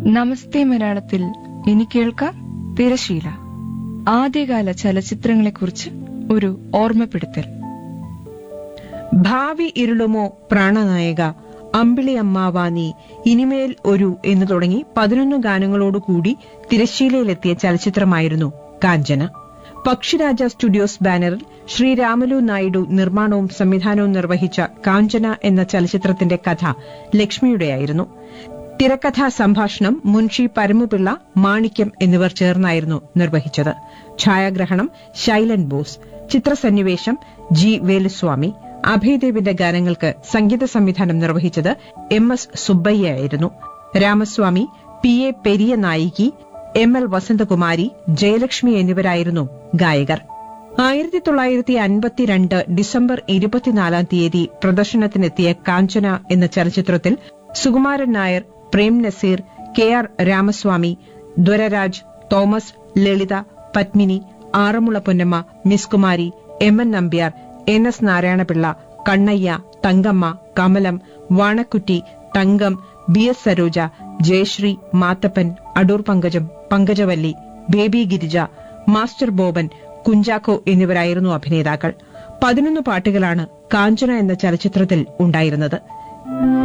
നമസ്തേ മലയാളത്തിൽ ഇനി കേൾക്കാം തിരശീല ആദ്യകാല ചലച്ചിത്രങ്ങളെക്കുറിച്ച് ഒരു ഓർമ്മപ്പെടുത്തൽ ഭാവി ഇരുളുമോ പ്രാണനായക അമ്പിളി അമ്മാവാനി ഇനിമേൽ ഒരു എന്ന് തുടങ്ങി പതിനൊന്ന് ഗാനങ്ങളോടുകൂടി തിരശ്ശീലയിലെത്തിയ ചലച്ചിത്രമായിരുന്നു കാഞ്ചന പക്ഷിരാജ സ്റ്റുഡിയോസ് ബാനറിൽ ശ്രീ രാമലു നായിഡു നിർമ്മാണവും സംവിധാനവും നിർവഹിച്ച കാഞ്ചന എന്ന ചലച്ചിത്രത്തിന്റെ കഥ ലക്ഷ്മിയുടെയായിരുന്നു തിരക്കഥാ സംഭാഷണം മുൻഷി പരമുപിള്ള മാണിക്യം എന്നിവർ ചേർന്നായിരുന്നു നിർവഹിച്ചത് ഛായാഗ്രഹണം ശൈലൻ ബോസ് ചിത്രസന്നിവേശം ജി വേലുസ്വാമി അഭയദേവിന്റെ ഗാനങ്ങൾക്ക് സംഗീത സംവിധാനം നിർവഹിച്ചത് എം എസ് സുബ്ബയ്യായിരുന്നു Ramaswamy P A Periya Nayaki M L Vasanthakumari Jayalakshmi എന്നിവരായിരുന്നു ഗായകർ ആയിരത്തി തൊള്ളായിരത്തി അൻപത്തിരണ്ട് ഡിസംബർ ഇരുപത്തിനാലാം തീയതി പ്രദർശനത്തിനെത്തിയ കാഞ്ചന എന്ന ചലച്ചിത്രത്തിൽ Sukumaran Nair Prem Nazir K R Ramaswamy Dwararaj Thomas Lalitha Padmini Aranmula Ponnamma Miss Kumari M N Nambiar N S Narayanapillai Kannaiah Thankamma Kamalam Vanakkutty Thankam B S Saroja Jayashree Mathappan Adoor Pankajam Pankajavalli Baby Girija Master Boban Kunchacko എന്നിവരായിരുന്നു അഭിനേതാക്കൾ പതിനൊന്ന് പാട്ടുകളാണ് കാഞ്ചന എന്ന ചലച്ചിത്രത്തിൽ ഉണ്ടായിരുന്നത്